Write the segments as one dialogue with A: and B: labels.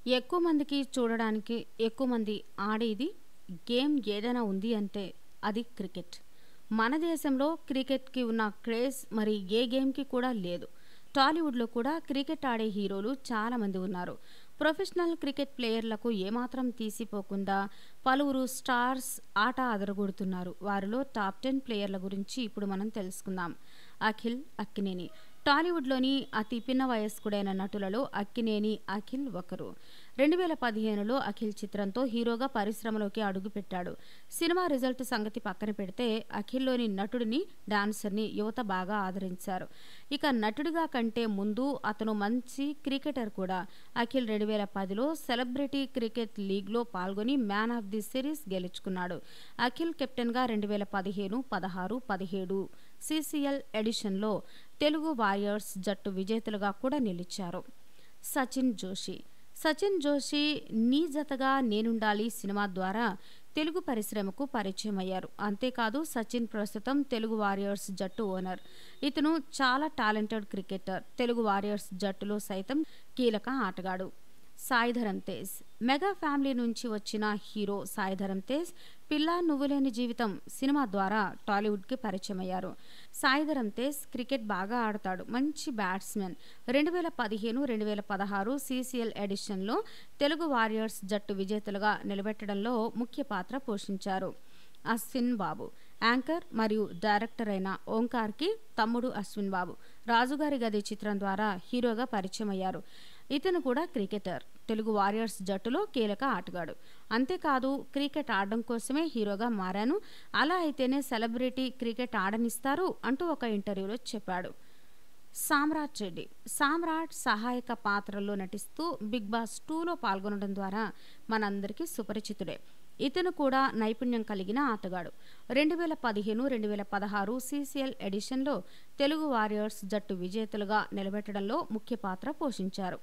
A: ఎక్కువ మందికి చూడడానికి ఎక్కువ మంది ఆడేది గేమ్ ఏదైనా ఉంది అంటే అది క్రికెట్ మన దేశంలో క్రికెట్కి ఉన్న క్రేజ్ మరి ఏ గేమ్కి కూడా లేదు టాలీవుడ్లో కూడా క్రికెట్ ఆడే హీరోలు చాలామంది ఉన్నారు ప్రొఫెషనల్ క్రికెట్ ప్లేయర్లకు ఏమాత్రం తీసిపోకుండా పలువురు స్టార్స్ ఆట అదరగొడుతున్నారు వారిలో టాప్ టెన్ ప్లేయర్ల గురించి ఇప్పుడు మనం తెలుసుకుందాం అఖిల్ అక్కినేని టాలీవుడ్లోని అతి పిన్న వయస్కుడైన నటులలో అక్కినేని అఖిల్ ఒకరు రెండు వేల పదిహేనులో అఖిల్ చిత్రంతో హీరోగా పరిశ్రమలోకి అడుగుపెట్టాడు సినిమా రిజల్ట్ సంగతి పక్కన పెడితే అఖిల్లోని నటుడిని డాన్సర్ని యువత బాగా ఆదరించారు ఇక నటుడిగా కంటే ముందు అతను మంచి క్రికెటర్ కూడా అఖిల్ రెండు వేల పదిలో సెలబ్రిటీ క్రికెట్ లీగ్లో పాల్గొని మ్యాన్ ఆఫ్ ది సిరీస్ గెలుచుకున్నాడు అఖిల్ కెప్టెన్గా రెండు వేల పదిహేను పదహారు పదిహేడు సిసిఎల్ ఎడిషన్లో తెలుగు వారియర్స్ జట్టు విజేతలుగా కూడా నిలిచారు సచిన్ జోషి సచిన్ జోషి నీ జతగా నేనుండాలి సినిమా ద్వారా తెలుగు పరిశ్రమకు పరిచయం అయ్యారు అంతేకాదు సచిన్ ప్రస్తుతం తెలుగు వారియర్స్ జట్టు ఓనర్ ఇతను చాలా టాలెంటెడ్ క్రికెటర్ తెలుగు వారియర్స్ జట్టులో సైతం కీలక ఆటగాడు సాయిధరం తేజ్ మెగా ఫ్యామిలీ నుంచి వచ్చిన హీరో సాయిధరం తేజ్ పిల్ల నువ్వులేని జీవితం సినిమా ద్వారా టాలీవుడ్కి పరిచయం అయ్యారు సాయిధరం తేజ్ క్రికెట్ బాగా ఆడతాడు మంచి బ్యాట్స్మెన్ రెండు వేల పదిహేను రెండు వేల పదహారు సీసీఎల్ ఎడిషన్లో తెలుగు వారియర్స్ జట్టు విజేతలుగా నిలబెట్టడంలో ముఖ్య పాత్ర పోషించారు అశ్విన్ బాబు యాంకర్ మరియు డైరెక్టర్ అయిన ఓంకార్కి తమ్ముడు అశ్విన్ బాబు రాజుగారి గది చిత్రం ద్వారా హీరోగా పరిచయం అయ్యారు ఇతను కూడా క్రికెటర్ తెలుగు వారియర్స్ జట్టులో కీలక ఆటగాడు అంతేకాదు క్రికెట్ ఆడడం కోసమే హీరోగా మారాను అలా అయితేనే సెలబ్రిటీ క్రికెట్ ఆడనిస్తారు అంటూ ఒక ఇంటర్వ్యూలో చెప్పాడు సామ్రాట్ రెడ్డి సామ్రాట్ సహాయక పాత్రల్లో నటిస్తూ బిగ్ బాస్ టూలో పాల్గొనడం ద్వారా మనందరికీ సుపరిచితుడే ఇతను కూడా నైపుణ్యం కలిగిన ఆటగాడు రెండు వేల పదిహేను రెండు వేల పదహారు సీసీఎల్ ఎడిషన్లో తెలుగు వారియర్స్ జట్టు విజేతలుగా నిలబెట్టడంలో ముఖ్య పాత్ర పోషించారు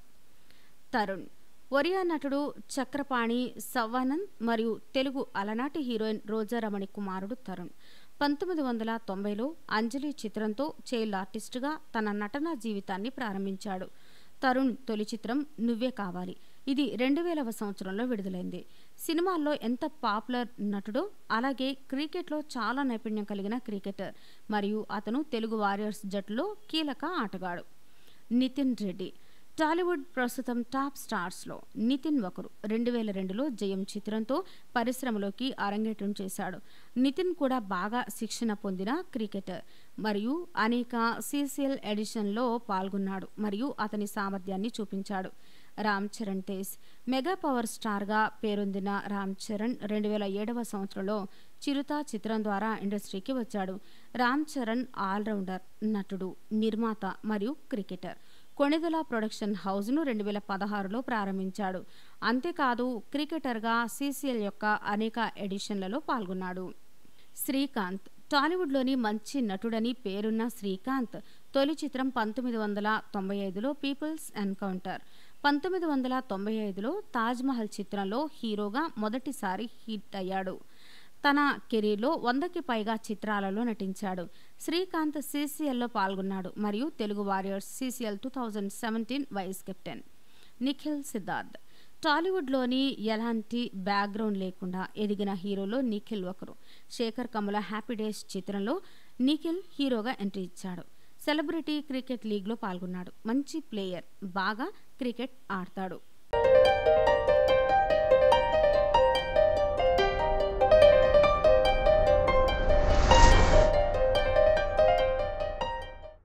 A: తరుణ్ ఒరియా నటుడు చక్రపాణి సవ్వానంద్ మరియు తెలుగు అలనాటి హీరోయిన్ రోజారమణి కుమారుడు తరుణ్ పంతొమ్మిది వందల తొంభైలో అంజలి చిత్రంతో చైల్డ్ ఆర్టిస్టుగా తన నటనా జీవితాన్ని ప్రారంభించాడు తరుణ్ తొలి చిత్రం నువ్వే కావాలి ఇది రెండు వేలవ సంవత్సరంలో విడుదలైంది సినిమాల్లో ఎంత పాపులర్ నటుడో అలాగే క్రికెట్లో చాలా నైపుణ్యం కలిగిన క్రికెటర్ మరియు అతను తెలుగు వారియర్స్ జట్టులో కీలక ఆటగాడు నితిన్ రెడ్డి టాలీవుడ్ ప్రస్తుతం టాప్ స్టార్స్లో నితిన్ ఒకరు రెండు వేల రెండులో జయం చిత్రంతో పరిశ్రమలోకి అరంగేట్రం చేశాడు నితిన్ కూడా బాగా శిక్షణ పొందిన క్రికెటర్ మరియు అనేక సీసీఎల్ ఎడిషన్లో పాల్గొన్నాడు మరియు అతని సామర్థ్యాన్ని చూపించాడు రామ్ చరణ్ తేజ్ మెగా పవర్ స్టార్గా పేరొందిన రామ్ చరణ్ రెండు వేల ఏడవ సంవత్సరంలో చిరుత చిత్రం ద్వారా ఇండస్ట్రీకి వచ్చాడు రామ్ చరణ్ ఆల్రౌండర్ నటుడు నిర్మాత మరియు క్రికెటర్ కొణిదల ప్రొడక్షన్ హౌస్ను రెండు వేల పదహారులో ప్రారంభించాడు అంతేకాదు క్రికెటర్గా సీసీఎల్ యొక్క అనేక ఎడిషన్లలో పాల్గొన్నాడు శ్రీకాంత్ టాలీవుడ్లోని మంచి నటుడని పేరున్న శ్రీకాంత్ తొలి చిత్రం పంతొమ్మిది వందల తొంభై ఐదులో పీపుల్స్ ఎన్కౌంటర్ పంతొమ్మిది వందల తొంభై ఐదులో తాజ్మహల్ చిత్రంలో హీరోగా మొదటిసారి హిట్ అయ్యాడు తన కెరీర్లో వందకి పైగా చిత్రాలలో నటించాడు శ్రీకాంత్ సీసీఎల్లో పాల్గొన్నాడు మరియు Telugu warriors CCL two thousand seventeen vice captain Nikhil Siddharth టాలీవుడ్లోని ఎలాంటి బ్యాక్గ్రౌండ్ లేకుండా ఎదిగిన హీరోలో నిఖిల్ ఒకరు శేఖర్ కమల హ్యాపీ డేస్ చిత్రంలో నిఖిల్ హీరోగా ఎంట్రీ ఇచ్చాడు సెలబ్రిటీ క్రికెట్ లీగ్లో పాల్గొన్నాడు మంచి ప్లేయర్ బాగా క్రికెట్ ఆడతాడు